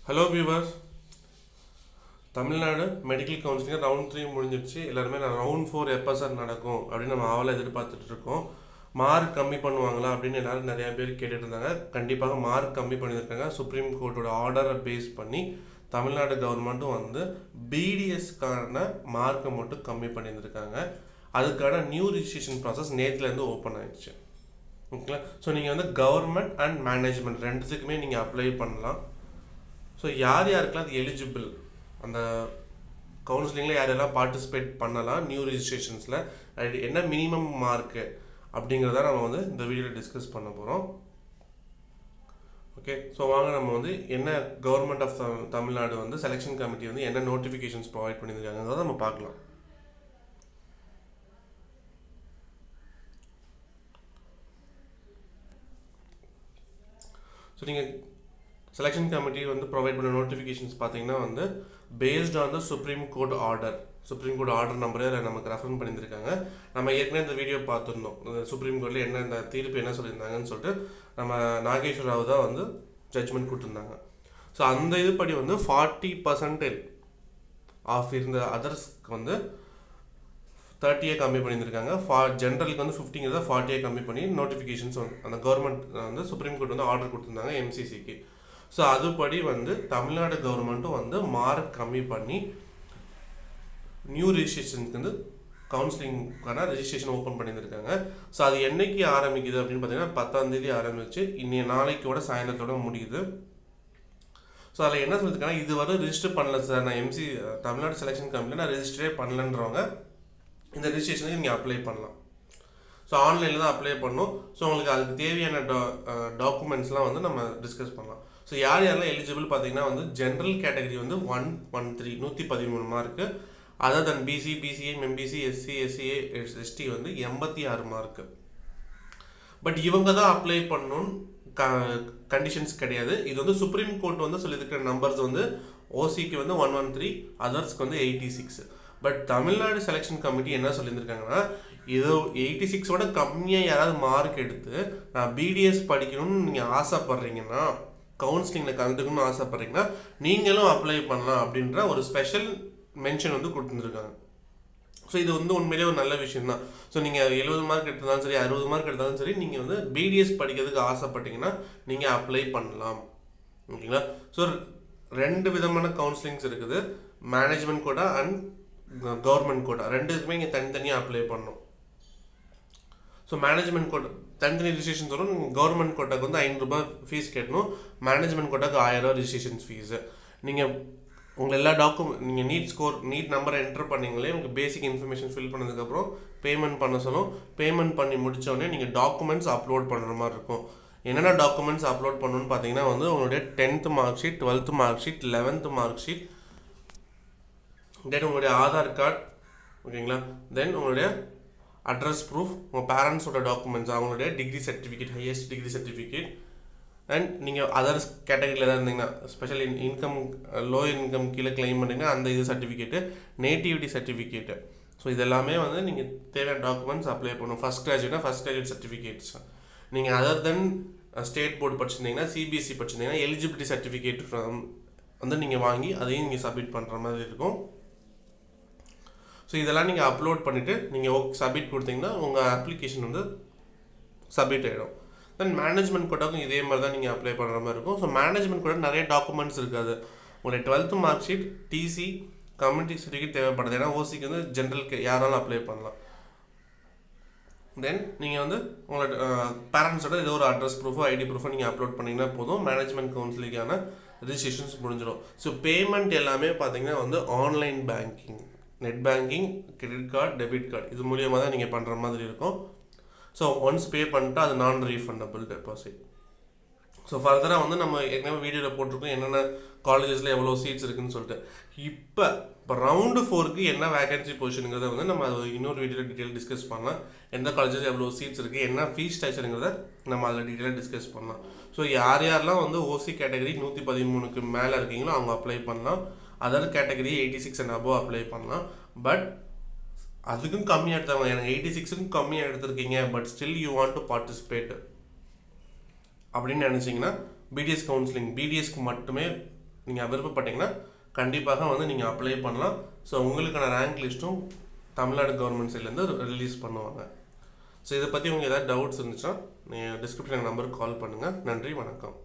hello viewers Tamil Nadu medical counselling round three முடிஞ்சிடுச்சு எல்லாருமே நான் ரவுண்ட் ஃபோர் எப்போ சார் நடக்கும் அப்படின்னு நம்ம ஆவலை எதிர்பார்த்துட்டு இருக்கோம் மார்க் கம்மி பண்ணுவாங்களா அப்படின்னு எல்லாரும் நிறைய பேர் கேட்டுட்டு இருந்தாங்க கண்டிப்பாக மார்க் கம்மி பண்ணியிருக்காங்க சுப்ரீம் கோர்ட்டோட ஆர்டரை பேஸ் பண்ணி தமிழ்நாடு கவர்மெண்ட்டும் வந்து பிடிஎஸ்க்கான மார்க்கை மட்டும் கம்மி பண்ணியிருந்திருக்காங்க அதுக்கான நியூ ரிஜிஸ்ட்ரேஷன் ப்ராசஸ் நேற்றுலேருந்து ஓப்பன் ஆயிடுச்சு ஓகேங்களா ஸோ நீங்கள் வந்து கவர்மெண்ட் அண்ட் மேனேஜ்மெண்ட் ரெண்டுத்துக்குமே நீங்கள் அப்ளை பண்ணலாம் ஸோ யார் யாருக்கெல்லாம் அது எலிஜிபிள் அந்த கவுன்சிலிங்கில் யார் யாரெல்லாம் பார்ட்டிசிபேட் பண்ணலாம் நியூ ரிஜிஸ்ட்ரேஷன்ஸில் என்ன மினிமம் மார்க்கு அப்படிங்கிறத நம்ம வந்து இந்த வீடியோவில் டிஸ்கஸ் பண்ண போகிறோம் ஓகே ஸோ வாங்க நம்ம வந்து என்ன கவர்மெண்ட் ஆஃப் தமிழ்நாடு வந்து செலெக்ஷன் கமிட்டி வந்து என்ன நோட்டிஃபிகேஷன்ஸ் ப்ரொவைட் பண்ணியிருக்காங்கிறத நம்ம பார்க்கலாம் ஸோ நீங்கள் செலெக்ஷன் கமிட்டி வந்து ப்ரொவைட் பண்ண நோட்டிஃபிகேஷன்ஸ் பார்த்தீங்கன்னா வந்து based on the supreme court order supreme court order நம்பரே அதில் நமக்கு ரெஃபர் பண்ணியிருக்காங்க நம்ம ஏற்கனவே இந்த வீடியோ பார்த்துருந்தோம் இந்த சுப்ரீம் கோர்ட்டில் என்ன இந்த தீர்ப்பு என்ன சொல்லியிருந்தாங்கன்னு சொல்லிட்டு நம்ம நாகேஸ்வர் ராவ் தான் வந்து ஜட்ஜ்மெண்ட் கொடுத்துருந்தாங்க ஸோ அந்த இதுபடி வந்து ஃபார்ட்டி பர்சன்டேஜ் ஆஃப் இருந்த அதர்ஸ்க்கு வந்து தேர்ட்டியே கம்மி பண்ணியிருக்காங்க ஃபா ஜென்ரலுக்கு வந்து ஃபிஃப்டிங்கிறத ஃபார்ட்டியே கம்மி பண்ணி நோட்டிஃபிகேஷன்ஸ் வந்து அந்த கவர்மெண்ட் வந்து சுப்ரீம் கோர்ட் வந்து ஆர்டர் கொடுத்துருந்தாங்க எம்சிசிக்கு ஸோ அதுபடி வந்து தமிழ்நாடு கவர்மெண்ட்டும் வந்து மார்க் கம்மி பண்ணி நியூ ரிஜிஸ்ட்ரேஷனுக்கு வந்து கவுன்சிலிங்க்கான ரெஜிஸ்ட்ரேஷன் ஓப்பன் பண்ணியிருக்காங்க ஸோ அது என்னைக்கு ஆரம்பிக்குது அப்படின்னு பார்த்தீங்கன்னா பத்தாம் தேதி ஆரம்பிச்சு இன்னைய நாளைக்கோட சாயந்தரத்தோட முடியுது ஸோ அதில் என்ன சொல்லியிருக்காங்கன்னா இது வரை ரிஜிஸ்டர் பண்ணல சார் நான் எம்சி தமிழ்நாடு செலெக்ஷன் கமிட்டியில் நான் ரெஜிஸ்டரே பண்ணலன்றவங்க இந்த ரெஜிஸ்ட்ரேஷனுக்கு நீங்கள் அப்ளை பண்ணலாம் ஸோ ஆன்லைனில் தான் அப்ளை பண்ணணும் ஸோ உங்களுக்கு அதுக்கு தேவையான டா டாக்குமெண்ட்ஸ்லாம் வந்து நம்ம டிஸ்கஸ் பண்ணலாம் ஸோ யார் யாரெல்லாம் எலிஜிபிள் பார்த்தீங்கன்னா வந்து ஜென்ரல் கேட்டகரி வந்து ஒன் ஒன் த்ரீ நூற்றி பதிமூணு mark other than BC BCA MBC SC SCA ST வந்து எண்பத்தி ஆறு மார்க்கு பட் இவங்க தான் அப்ளை பண்ணணும் க கண்டிஷன்ஸ் கிடையாது இது வந்து சுப்ரீம் கோர்ட் வந்து சொல்லியிருக்கிற நம்பர்ஸ் வந்து ஓசிக்கு வந்து ஒன் ஒன் த்ரீ அதர்ஸ்க்கு வந்து eighty six but Tamil Nadu selection committee என்ன சொல்லியிருந்திருக்காங்கன்னா ஏதோ எயிட்டி சிக்ஸோட கம்மியாக யாராவது மார்க் எடுத்து நான் பிடிஎஸ் படிக்கணும்னு நீங்கள் ஆசைப்பட்றீங்கன்னா கவுன்சிலிங்கில் கலந்துக்கணும்னு ஆசைப்பட்றீங்கன்னா நீங்களும் அப்ளை பண்ணலாம் அப்படின்ற ஒரு ஸ்பெஷல் மென்ஷன் வந்து கொடுத்துருக்காங்க ஸோ இது வந்து உண்மையிலே ஒரு நல்ல விஷயம் தான் ஸோ நீங்கள் எழுபது மார்க் எடுத்தாலும் சரி அறுபது மார்க் எடுத்தாலும் சரி நீங்கள் வந்து பிடிஎஸ் படிக்கிறதுக்கு ஆசைப்பட்டீங்கன்னா நீங்கள் அப்ளை பண்ணலாம் ஓகேங்களா ஸோ ரெண்டு விதமான கவுன்சிலிங்ஸ் இருக்குது management quota and government quota ரெண்டு இதுக்குமே இங்கே தனித்தனியாக அப்ளை பண்ணணும் ஸோ மேனேஜ்மெண்ட் கோட்டா தனித்தனி ரிஜிஸ்ட்ரேஷன் வரும் நீங்கள் கவர்மெண்ட் கோட்டாக்கு வந்து ஐநூறுரூபா ஃபீஸ் கட்டணும் மேனேஜ்மெண்ட் கோட்டாக்கு ஆயிரம் ரூபா ரிஜிஸ்ட்ரேஷன் ஃபீஸு நீங்கள் உங்கள் எல்லா டாக்குமெண்ட் நீங்கள் நீட் ஸ்கோர் நீட் நம்பரை என்டர் பண்ணீங்களே உங்களுக்கு பேசிக் இன்ஃபர்மேஷன் ஃபில் பண்ணதுக்கப்புறம் பேமெண்ட் பண்ண சொல்லும் பேமெண்ட் பண்ணி முடித்தோடனே நீங்கள் டாக்குமெண்ட்ஸ் அப்லோட் பண்ணுற மாதிரி இருக்கும் என்னென்ன டாக்குமெண்ட்ஸ் அப்லோட் பண்ணணும்னு பார்த்தீங்கன்னா வந்து உங்களுடைய tenth mark sheet twelfth mark sheet eleventh mark sheet then உங்களுடைய ஆதார் கார்டு ஓகேங்களா தென் உங்களுடைய அட்ரஸ் ப்ரூஃப் உங்கள் பேரண்ட்ஸோட டாக்குமெண்ட்ஸ் அவங்களுடைய degree certificate highest degree certificate and நீங்கள் அதர்ஸ் கேட்டகரியில் தான் இருந்தீங்கன்னா special in income low income கீழே கிளைம் பண்ணிங்கன்னா அந்த இது சர்டிஃபிகேட்டு நேட்டிவிட்டி சர்டிஃபிகேட்டு ஸோ இதெல்லாமே வந்து நீங்கள் தேவையான டாக்குமெண்ட்ஸ் அப்ளை பண்ணணும் ஃபஸ்ட் கிராஜுவேட்னா ஃபஸ்ட் கிராஜுவேட் சர்டிஃபிகேட்ஸ் நீங்கள் அதர் தென் ஸ்டேட் போர்டு படிச்சிருந்தீங்கன்னா சிபிஎஸ்சி படிச்சிருந்தீங்கன்னா எலிஜிபிலிட்டி சர்டிஃபிகேட் வந்து நீங்கள் வாங்கி அதையும் நீங்கள் சப்மிட் பண்ணுற மாதிரி இருக்கும் ஸோ இதெல்லாம் நீங்கள் அப்லோட் பண்ணிவிட்டு நீங்கள் சப்மிட் கொடுத்தீங்கன்னா உங்கள் அப்ளிகேஷன் வந்து சப்மிட் ஆகிடும் தென் மேனேஜ்மெண்ட் கோட்டாக்கும் இதே மாதிரி தான் நீங்கள் அப்ளை பண்ணுற மாதிரி இருக்கும் ஸோ மேனேஜ்மெண்ட் கூட நிறைய டாக்குமெண்ட்ஸ் இருக்காது உங்களுடைய twelfth mark sheet TC community certificate தேவைப்படுது ஏன்னா ஓசிக்கு வந்து ஜென்ரலுக்கு யாராலும் அப்ளை பண்ணலாம் தென் நீங்கள் வந்து உங்களோட பேரண்ட்ஸோட ஏதோ ஒரு அட்ரஸ் ப்ரூஃபோ ஐடி ப்ரூஃபோ நீங்கள் அப்லோட் பண்ணிங்கன்னா போதும் மேனேஜ்மெண்ட் கவுன்சிலிங்கான ரிஜிஸ்ட்ரேஷன்ஸ் முடிஞ்சிடும் ஸோ பேமெண்ட் எல்லாமே பார்த்தீங்கன்னா வந்து online banking net banking credit card debit card இது மூலியமாக தான் நீங்கள் பண்ணுற மாதிரி இருக்கும் ஸோ ஒன்ஸ் பே பண்ணிட்டு அது நான் ரீஃபண்டபிள் டெபாசிட் ஸோ ஃபர்தராக வந்து நம்ம ஏற்கனவே வீடியோவில் போட்டிருக்கோம் என்னென்ன காலேஜஸில் எவ்வளோ சீட்ஸ் இருக்குன்னு சொல்லிட்டு இப்போ இப்போ ரவுண்டு ஃபோருக்கு என்ன வேகன்சி பொசிஷனுங்கிறத வந்து நம்ம அது இன்னொரு வீடியோவில் டீட்டெயில் டிஸ்கஸ் பண்ணலாம் எந்த காலேஜஸ் எவ்வளோ சீட்ஸ் இருக்குது என்ன ஃபீஸ் ஸ்ட்ரக்சருங்கிறத நம்ம அதில் டீட்டெயிலாக டிஸ்கஸ் பண்ணலாம் ஸோ யார் யாரெல்லாம் வந்து ஓசி கேட்டகரி நூற்றி பதிமூணுக்கு மேலே இருக்கீங்களோ அவங்க அப்ளை பண்ணலாம் other category eighty six and above apply பண்ணலாம் பட் அதுக்கும் கம்மியாக எடுத்தவங்க எனக்கு எயிட்டி சிக்ஸுக்கும் கம்மியாக எடுத்திருக்கீங்க but still you want to participate அப்படின்னு நினச்சிங்கன்னா பிடிஎஸ் கவுன்சிலிங் பிடிஎஸ்க்கு மட்டுமே நீங்கள் விருப்பப்பட்டீங்கன்னா கண்டிப்பாக வந்து நீங்கள் அப்ளை பண்ணலாம் ஸோ உங்களுக்கான ரேங்க் லிஸ்ட்டும் தமிழ்நாடு கவர்மெண்ட் சைட்லேருந்து ரிலீஸ் பண்ணுவாங்க ஸோ இதை பற்றி உங்களுக்கு ஏதாவது டவுட்ஸ் இருந்துச்சுன்னா நீங்கள் டிஸ்கிரிப்ஷன் நம்பருக்கு கால் பண்ணுங்கள் நன்றி வணக்கம்